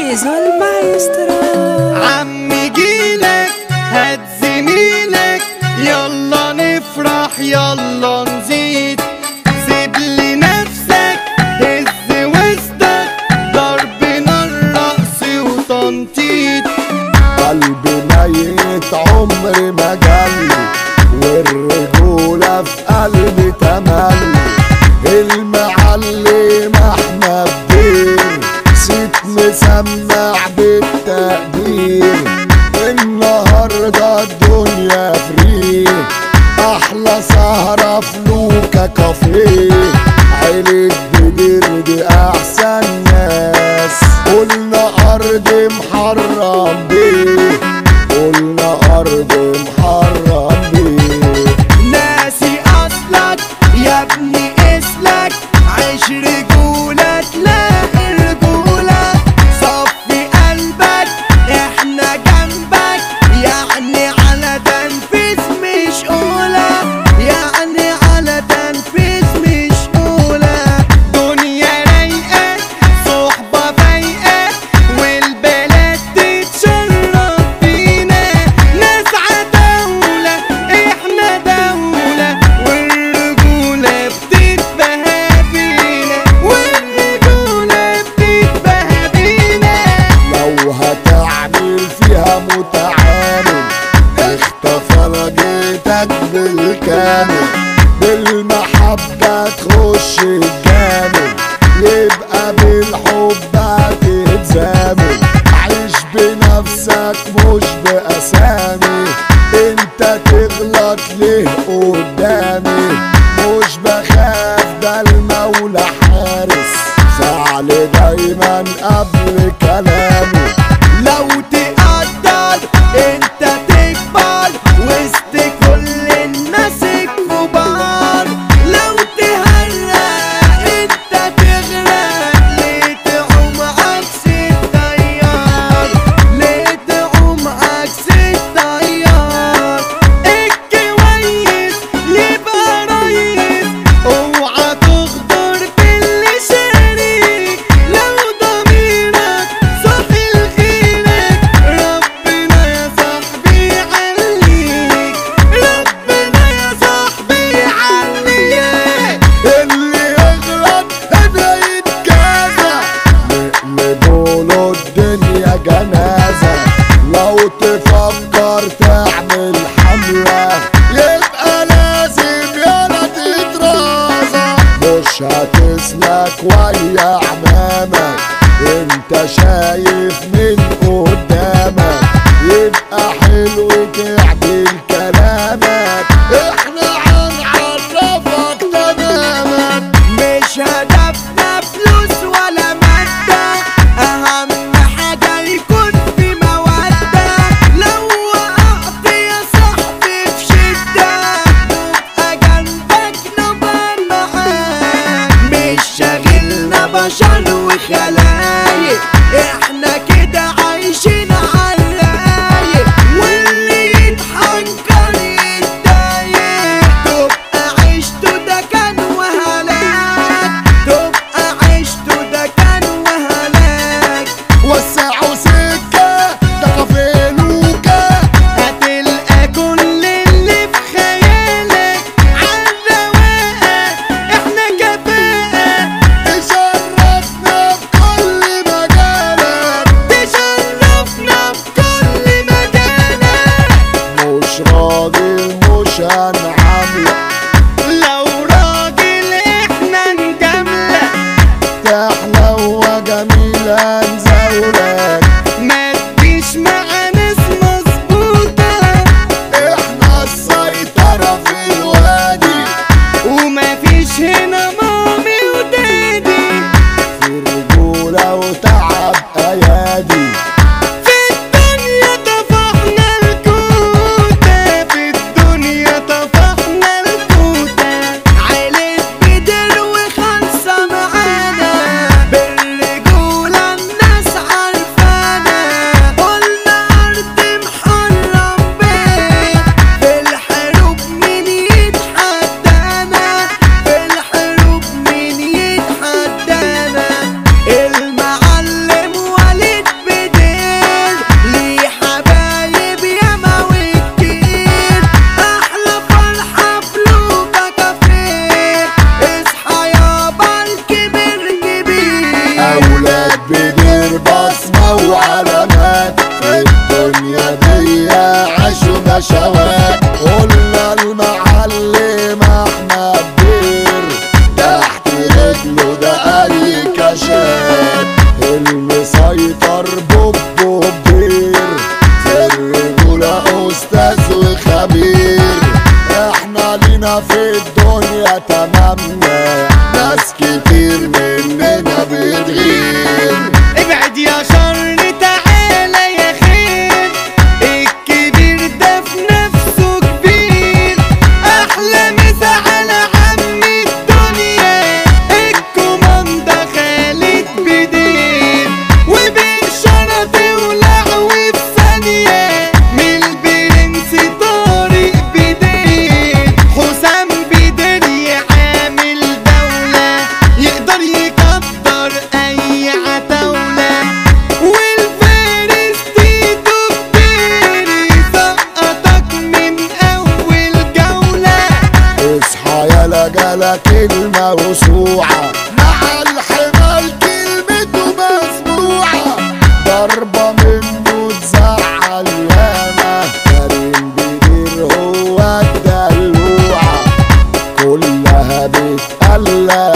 زيزو المايسترو عمي جيلك هات زميلك يلا نفرح يلا نزيد سيب لي نفسك هز وسطك ضربنا الرقص وتنطيط قلبي ميت عمري ما جالي والرجولة في قلبي تملي المعلم احمد دين صيت مسمع بالتقدير النهاردة الدنيا فري احلى سهرة في لوكا كافيه عيلة بدر دي احسن ناس قلنا ارض محرم بيه قلنا ارض محرم بيه ناسي اصلك يا ابني اسلك عيش رجولة تلاقي رجولة صفي قلبك احنا جنبك يعني على تنفيذ مش اولى يعني على تنفيذ مش اولى دنيا رايقة صحبة فايقة والبلد تتشرف بينا ناس عتاولة احنا دولة والرجولة بتتبهى بينا والرجولة بتتبهى بينا لو هتعمل فيها متعامل اختفى لقيتك بالكامل بالمحبة تخش الجامل يبقى بالحب هتتزامل عيش بنفسك مش بأسامي انت تغلط ليه قدامي مش بخاف ده المولى حارس فعل دايما قبل كلامي لو تقدر انت تكبر وسط كل الناس الكبار لو تهرق انت تغرق ليه تعوم عكس التيار ليه تعوم عكس التيار الكويس يبقى ريس اوعى تغدر باللي شريك لو ضميرك صاحي لغيرك ربنا يا صاحبي يعليك ربنا يا صاحبي يعليك اللي يغلط هنا يتجازى نقلبوا له الدنيا جنازة لو تفكر تعمل حملة يبقى لازم يلا تترازى مش هتسلك ويا عمامك انت شايف من قدامك يبقى حلو تعدل كلامك احنا هنعرفك تمامك مش هدفنا فلوس ولا مادة أهم حاجة يكون في مودة لو وقعت يا صاحبي في شدة نبقى جنبك نبقى معاك مش شاغلنا بشر قدامنا ناس كتير مننا بتغير ابعد يا شر تعالى يا خير الكبير ده في نفسه كبير احلى مسا على عم الدنيا الكوماندا خالد بدير وبين شرط ولعو في ثانية من البرنس طارق بدير حسام بدير يعامل دولة يقدر يقدر اي عتاولة والفارس تيتو كتير يسقطك من اول جولة اصحى يا لجالك الموسوعة مع الحمال كلمته مسموعة ضربة منه تزعل ياما كريم بدير هو الدلوعة كلها بتقلق